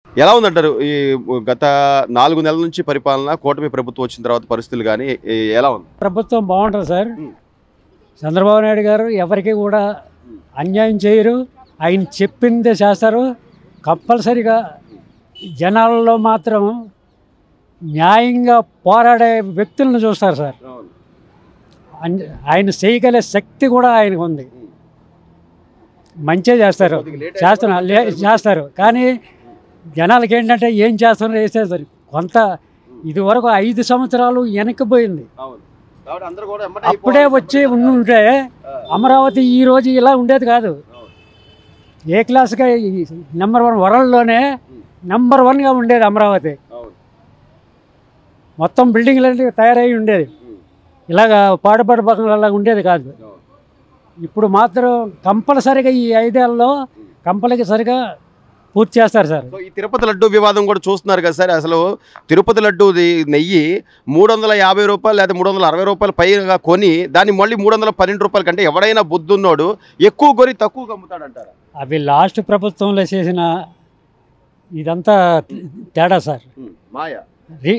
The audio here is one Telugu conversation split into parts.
ఎలా ఉందంటారు ఈ గత నాలుగు నెలల నుంచి పరిపాలన కూటమి ప్రభుత్వం వచ్చిన తర్వాత పరిస్థితులు కానీ ఎలా ఉంది ప్రభుత్వం బాగుంటుంది సార్ ఉమ్. చంద్రబాబు నాయుడు గారు ఎవరికి కూడా అన్యాయం చేయరు ఆయన చెప్పిందే చేస్తారు కంపల్సరిగా జనాలలో మాత్రం న్యాయంగా పోరాడే వ్యక్తులను చూస్తారు సార్ అన్- ఆయన చేయగల శక్తి కూడా ఆయనకు ఉంది మంచిగా చేస్తారు చేస్తున్నారు లే చేస్తారు కానీ జనాలకి ఏంటంటే ఏం చేస్తున్నారు వేసేస్తారు కొంత ఇది వరకు ఐదు సంవత్సరాలు వెనక్కిపోయింది అప్పుడే వచ్చి ఉండుంటే అమరావతి ఈ రోజు ఇలా ఉండేది కాదు ఏ క్లాస్గా నెంబర్ వన్ వరల్డ్లోనే నెంబర్ వన్గా ఉండేది అమరావతి మొత్తం బిల్డింగ్లు తయారై ఉండేది ఇలాగ పాడుపడి పక్కన ఉండేది కాదు ఇప్పుడు మాత్రం కంపల్సరిగా ఈ ఐదేళ్లలో కంపల్సరిగా పూర్తి చేస్తారు సార్ సో ఈ తిరుపతి లడ్డు వివాదం కూడా చూస్తున్నారు కదా సార్ అసలు తిరుపతి లడ్డూది నెయ్యి మూడు వందల యాభై రూపాయలు లేదా మూడు వందల అరవై రూపాయలు పైగా కొని దాన్ని మళ్ళీ మూడు వందల పన్నెండు రూపాయల కంటే ఎవడైనా బుద్ధున్నోడు ఎక్కువ కొని తక్కువ అమ్ముతాడంటారా అవి లాస్ట్ ప్రభుత్వంలో చేసిన ఇదంతా తేడా సార్ మాయ రీ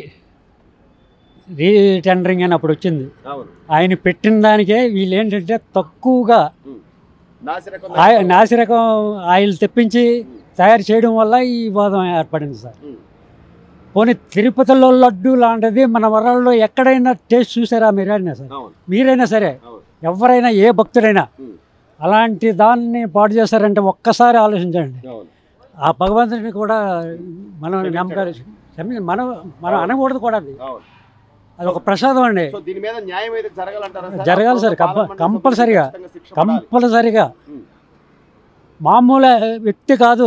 రీటెండరింగ్ అని అప్పుడు వచ్చింది అవును ఆయన పెట్టిన దానికే వీళ్ళు ఏంటంటే తక్కువగా నాసిరకం ఆయి- నాసిరకం ఆయిల్ తెప్పించి తయారు చేయడం వల్ల ఈ వివాదం ఏర్పడింది సార్ ఉమ్. పోనీ తిరుపతిలో లడ్డు లాంటిది మన వరల్లో ఎక్కడైనా టేస్ట్ చూసారా మీరైనా సరే అవును మీరైనా సరే అవును ఎవరైనా ఏ భక్తుడైనా ఉమ్. అలాంటి దాన్ని పాడు చేస్తారంటే ఒక్కసారి ఆలోచించండి అవును ఆ భగవంతుడిని కూడా మనం నమ్మకాలు క్షమి- మనం మనం అనకూడదు కూడా అది అవును అది ఒక ప్రసాదం అండి సో దీని మీద న్యాయం అయితే జరగాలంటారా సార్? జరగాలి సార్, కంప- పార్లమెంట్ కంపల్సరిగా. ఖచ్చితంగా శిక్ష పడాలి. కంపల్సరిగా ఉమ్. మామూలు వ్యక్తి కాదు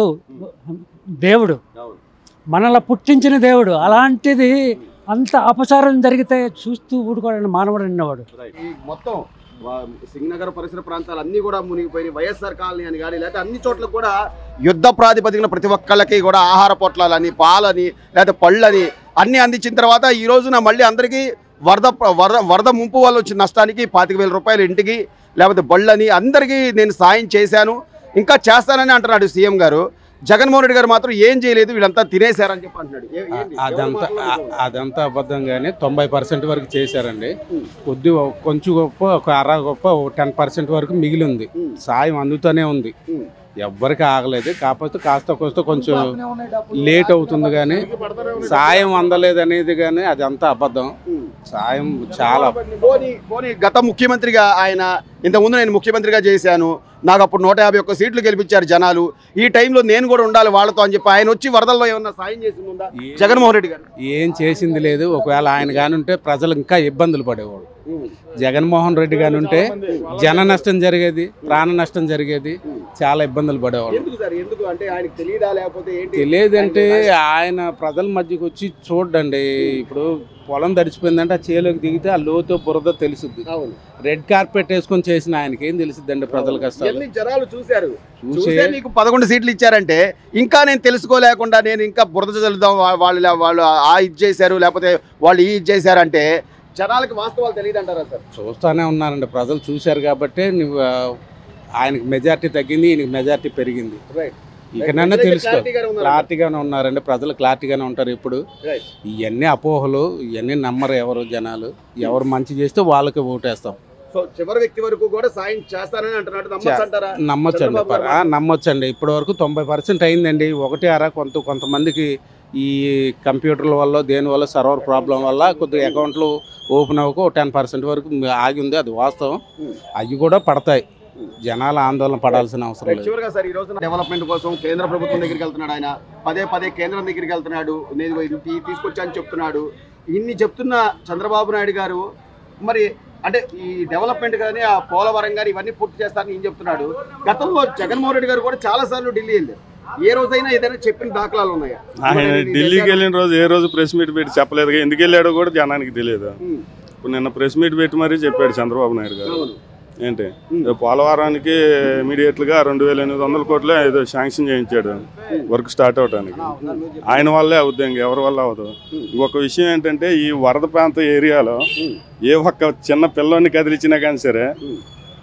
దేవుడు అవును మనల్ని పుట్టించిన దేవుడు అలాంటిది అంత అపచారం జరిగితే చూస్తూ ఊడుకోవడానికి మానవుడు అన్నవాడు రైట్. ఈ మొత్తం వా- సింగనగర్ పరిసర ప్రాంతాలు అన్ని కూడా మునిగిపోయినాయి వైఎస్ఆర్ కాలనీ అని కానీ లేకపోతే అన్ని చోట్ల కూడా యుద్ధ ప్రాతిపదికన ప్రతి ఒక్కళ్ళకి కూడా ఆహార పొట్లాలని పాలని లేకపోతే పళ్ళని అన్ని అందించిన తర్వాత ఈ రోజున మళ్ళీ అందరికీ వరద ప్ర- వరద వరద ముంపు వల్ల వచ్చిన నష్టానికి పాతిక వేల రూపాయలు ఇంటికి లేకపోతే బళ్ళని అందరికీ నేను సాయం చేశాను ఇంకా చేస్తానని అంటున్నాడు సీఎం గారు జగన్మోహన్ రెడ్డి గారు మాత్రం ఏం చేయలేదు వీళ్ళంతా తినేశారని చెప్పి అంటున్నాడు ఏ- ఏంటి? ఎవరి అదంతా మాటలో ఆ- నిజం? అదంతా అబద్ధం కానీ తొంభై పర్సెంట్ వరకు చేశారండి ఉమ్. కొద్ది కొంచెం గొప్ప ఒక అర గొప్ప టెన్ పర్సెంట్ వరకు మిగిలి ఉంది ఉమ్. సాయం అందుతూనే ఉంది ఉమ్. ఎవ్వరికి ఆగలేదు కాకపోతే కాస్త కోస్త కొంచెం లేట్ అవుతుంది కానీ సాయం అందలేదు అనేది కానీ అదంతా అబద్ధం ఉమ్. సాయం చాలా పోనీ పోనీ గత ముఖ్యమంత్రిగా ఆయన ఇంతకుముందు నేను ముఖ్యమంత్రిగా చేశాను నాకు అప్పుడు నూట యాభై ఒక్క సీట్లు గెలిపించారు జనాలు ఈ టైంలో నేను కూడా ఉండాలి వాళ్ళతో అని చెప్పి ఆయన వచ్చి వరదల్లో ఏమన్నా సాయం చేసింది ఉందా ఏ- జగన్మోహన్ రెడ్డి గారు ఏం చేసింది లేదు ఒకవేళ ఆయన కానుంటే ప్రజలు ఇంకా ఇబ్బందులు పడేవాడు జగన్మోహన్ రెడ్డి కానుంటే జన నష్టం జరిగేది ప్రాణ నష్టం జరిగేది చాలా ఇబ్బందులు పడేవాడు ఎందుకు సార్ ఎందుకు అంటే ఆయనకు తెలియదా లేకపోతే ఏంటి తెలియదంటే ఆయన ప్రజల మధ్యకి వచ్చి చూడండి ఇప్పుడు పొలం తడిచిపోయిందంటే ఆ చేలోకి దిగితే ఆ లోతు బురద తెలుసుద్ది అవును రెడ్ కార్పెట్ వేసుకొని చేసిన ఆయనకి ఏం తెలుసుద్దండి ప్రజల కష్టాలు ఎన్ని జనాలు చూశారు చూసే చూసే నీకు పదకొండు సీట్లు ఇచ్చారంటే ఇంకా నేను తెలుసుకోలేకుండా నేను ఇంకా బురద చల్లుదాం వా- వాళ్ళు ఇలా- వాళ్ళు ఆ ఇది చేశారు లేకపోతే వాళ్ళు ఈ ఇది చేశారంటే జనాలకి వాస్తవాలు తెలియదు అంటారా సార్ చూస్తానే ఉన్నారండి ప్రజలు చూశారు కాబట్టి నువ్వు ఆ, ఆయనకి మెజార్టీ తగ్గింది ఈయనకి మెజార్టీ పెరిగింది రైట్ ఇకనైనా తెలుసుకో క్లారిటీగానే ఉన్నారు. క్లారిటీగానే ఉన్నారండి ప్రజలు క్లారిటీగానే ఉంటారు ఇప్పుడు రైట్. ఇవన్నీ అపోహలు ఇవన్నీ నమ్మరు ఎవరు జనాలు ఎవరు మంచి చేస్తే వాళ్ళకి ఓటేస్తాం సో చివరి వ్యక్తి వరకు కూడా సాయం చేస్తానని అంటున్నాడు నమ్మచ్చు అంటారా నమ్మొచ్చండి చంద్రబాబు గారు ఆ, నమ్మొచ్చండి ఇప్పటి వరకు తొంభై పర్సెంట్ అయిందండి ఒకటి అరా కొంత కొంతమందికి ఈ కంప్యూటర్ల వల్ల దేని వల్ల సర్వర్ ప్రాబ్లం వల్ల కొద్దిగా అకౌంట్లు ఓపెన్ అవ్వక టెన్ పర్సెంట్ వరకు ఆగి ఉంది అది వాస్తవం Hmm. అవి కూడా పడతాయి జనాల ఆందోళన పడాల్సిన అవసరం లేదు చివరిగా సార్ ఈ రోజున డెవలప్మెంట్ కోసం కేంద్ర ప్రభుత్వం దగ్గరికి వెళ్తున్నాడు ఆయన పదే పదే కేంద్రం దగ్గరికి వెళ్తున్నాడు నేను ఇది తీ- తీసుకొచ్చాను చెప్తున్నాడు ఇన్ని చెప్తున్న చంద్రబాబు నాయుడు గారు మరి అంటే ఈ డెవలప్మెంట్ కానీ ఆ పోలవరం కానీ ఇవన్నీ పూర్తి చేస్తారని ఈయన చెప్తున్నాడు గతంలో జగన్మోహన్ రెడ్డి గారు కూడా చాలా సార్లు ఢిల్లీ వెళ్ళారు ఏ రోజైనా ఏదైనా చెప్పిన దాఖలాలు ఉన్నాయా ఆయన మరి నేను ఢిల్లీకి చేశాను. వెళ్ళిన రోజు ఏ రోజు ప్రెస్ మీట్ పెట్టి చెప్పలేదు ఎందుకు వెళ్ళాడో కూడా జనానికి తెలియదు ఉమ్, ఇప్పుడు నిన్న ప్రెస్ మీట్ పెట్టి మరీ చెప్పాడు చంద్రబాబు నాయుడు గారు అవును ఏంటి ఉమ్. ఏదో పోలవరానికి ఇమీడియట్ గా రెండు వేల ఎనిమిది వందల కోట్లు ఏదో శాంక్షన్ చేయించాడు వర్క్ స్టార్ట్ అవడానికి ఆయన వల్లే అవుద్ది ఇంకెవరి వల్ల అవ్వదు ఇంకొక విషయం ఏంటంటే ఈ వరద ప్రాంత ఏరియాలో ఉమ్. ఏ ఒక్క చిన్న పిల్లోని కదిలించినా కానీ సరే ఉమ్.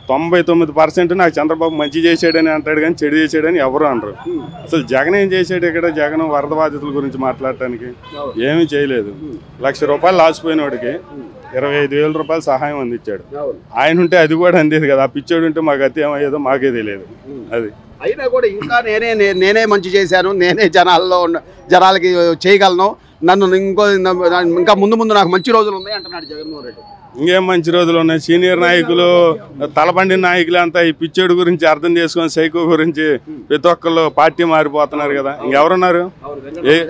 తొంభై తొమ్మిది పర్సెంట్ నాకు చంద్రబాబు మంచి చేసాడని అంటాడు కానీ చెడు చేసాడని ఎవరు అనరు అసలు జగన్ ఏం చేసాడు ఇక్కడ జగన్ వరద బాధితుల గురించి మాట్లాడటానికి ఏమీ చేయలేదు లక్ష రూపాయలు లాసిపోయిన వాడికి ఇరవై ఐదు వేల రూపాయలు సహాయం అందించాడు ఆయన ఉంటే అది కూడా అందేది కదా ఆ పిచ్చోడు ఉంటే మాకు అతి ఏమయ్యేదో మాకే తెలియదు అది అయినా కూడా ఇంకా నేనే నే- నేనే మంచి చేశాను నేనే జనాల్లో ఉన్న జనాలకి చేయగలను నన్ను ఇంకో ఇంకా ముందు ముందు నాకు మంచి రోజులు ఉన్నాయి అంటున్నాడు జగన్మోహన్ రెడ్డి ఇంకేం మంచి రోజులు ఉన్నాయి సీనియర్ నాయకులు తలబండి నాయకులు అంతా ఈ పిచ్చోడు గురించి అర్థం చేసుకొని సైకో గురించి ప్రతి ఒక్కళ్ళు పార్టీ మారిపోతున్నారు కదా ఇంకెవరున్నారు ఏ-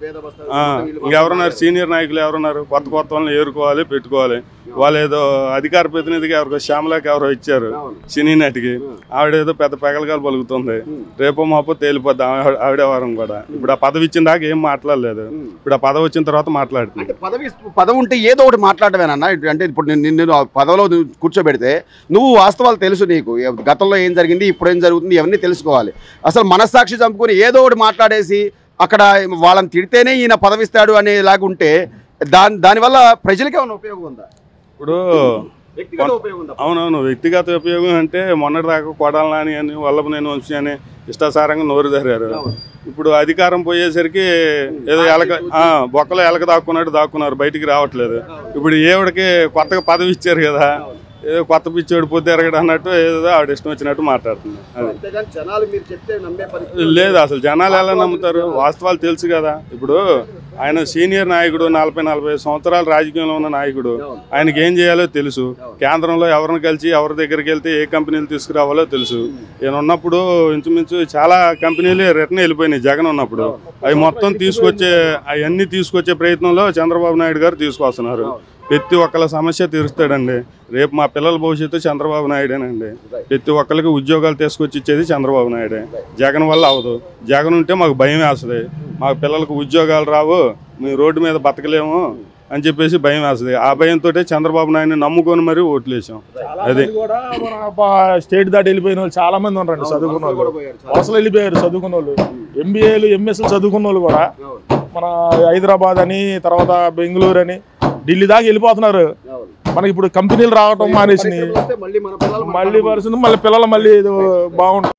ఆ, ఇంకెవరున్నారు సీనియర్ నాయకులు ఎవరున్నారు కొత్త కొత్త వాళ్ళని ఏరుకోవాలి పెట్టుకోవాలి వాళ్ళు ఏదో అధికార ప్రతినిధిగా ఎవరికో శ్యామలాకి ఎవరో ఇచ్చారు సినీ నటికి ఆవిడ ఏదో పెద్ద పెగలగాలు పలుకుతుంది రేపు మాపో తేలిపోద్ది ఆవిడ ఆవిడే వారం కూడా ఇప్పుడు ఆ పదవి ఇచ్చిన దాకా ఏం మాట్లాడలేదు ఇప్పుడు ఆ పదవి వచ్చిన తర్వాత మాట్లాడుతుంది అంటే పదవి పదవి ఉంటే ఏదో ఒకటి మాట్లాడమేనన్నా అంటే ఇప్పుడు నేను నిన్ను ఆ పదవిలో నువ్వు కూర్చోబెడితే నువ్వు వాస్తవాలు తెలుసు నీకు ఏ- గతంలో ఏం జరిగింది ఇప్పుడు ఏం జరుగుతుంది ఇవన్నీ తెలుసుకోవాలి అసలు మనస్సాక్షి చంపుకొని ఏదో ఒకటి మాట్లాడేసి అక్కడ వాళ్ళని తిడితేనే ఈయన పదవిస్తాడు అనేలాగా ఉంటే దాని దానివల్ల ప్రజలకి ఏమైనా ఉపయోగం ఉందా ఇప్పుడు వ్యక్తిగత ఉపయోగం ఉందా అవునవును వ్యక్తిగత ఉపయోగం అంటే మొన్నటిదాకా కొడాలి నాని అని వల్లభనేని వంశీ అని ఇష్టాసారంగా నోరు ధరారు ఇప్పుడు అధికారం పోయేసరికి ఏదో ఎలక ఆ, బొక్కలో ఎలక దాక్కున్నట్టు దాక్కున్నారు బయటికి రావట్లేదు ఇప్పుడు ఏవిడికి కొత్తగా పదవి ఇచ్చారు కదా ఏదో కొత్త పిచ్చోడు పొద్దు ఎరగడు అన్నట్టు ఏదో ఆవిడ ఇష్టం వచ్చినట్టు మాట్లాడుతుంది అది అంతేగాని జనాలు మీరు చెప్తే నమ్మే పరిస్థితి లేదు అసలు జనాలు ఎలా నమ్ముతారు వాస్తవాలు తెలుసు కదా ఇప్పుడు ఆయన సీనియర్ నాయకుడు నలభై నలభై సంవత్సరాలు రాజకీయంలో ఉన్న నాయకుడు ఆయనకి ఏం చేయాలో తెలుసు కేంద్రంలో ఎవరిని కలిసి ఎవరి దగ్గరికి వెళ్తే ఏ కంపెనీలు తీసుకురావాలో తెలుసు ఈయన ఉన్నప్పుడు ఇంచుమించు చాలా కంపెనీలు రిటర్న్ వెళ్ళిపోయినాయి జగన్ ఉన్నప్పుడు అవి మొత్తం తీసుకొచ్చే అవన్నీ తీసుకొచ్చే ప్రయత్నంలో చంద్రబాబు నాయుడు గారు తీసుకొస్తున్నారు ప్రతి ఒక్కళ్ళ సమస్య తీరుస్తాడండి రేపు మా పిల్లల భవిష్యత్తు చంద్రబాబు నాయుడేనండి ప్రతి ఒక్కరికి ఉద్యోగాలు తీసుకొచ్చి ఇచ్చేది చంద్రబాబు నాయుడే జగన్ వల్ల అవదు జగన్ ఉంటే మాకు భయం వేస్తుంది మాకు పిల్లలకు ఉద్యోగాలు రావు మేము రోడ్డు మీద బతకలేము అని చెప్పేసి భయం వేస్తుంది ఆ భయంతో చంద్రబాబు నాయుడిని నమ్ముకొని మరీ ఓట్లు వేసాం అదే కూడా మన ప- స్టేట్ దాటి వెళ్ళిపోయిన వాళ్ళు చాలా మంది ఉన్నారండి చదువుకున్న వాళ్ళు అసలు వెళ్ళిపోయారు చదువుకున్న వాళ్ళు ఎంబీఏలు ఎంఎస్లు చదువుకున్న వాళ్ళు కూడా మన హైదరాబాద్ అని తర్వాత బెంగళూరు అని ఢిల్లీ దాకా వెళ్ళిపోతున్నారు మనకి ఇప్పుడు కంపెనీలు రావటం మానేసినాయి వస్తే మళ్ళీ మన పిల్లలు మళ్ళీ పరిస్థితి మళ్ళీ పిల్లలు మళ్ళీ ఇది బాగుంటుంది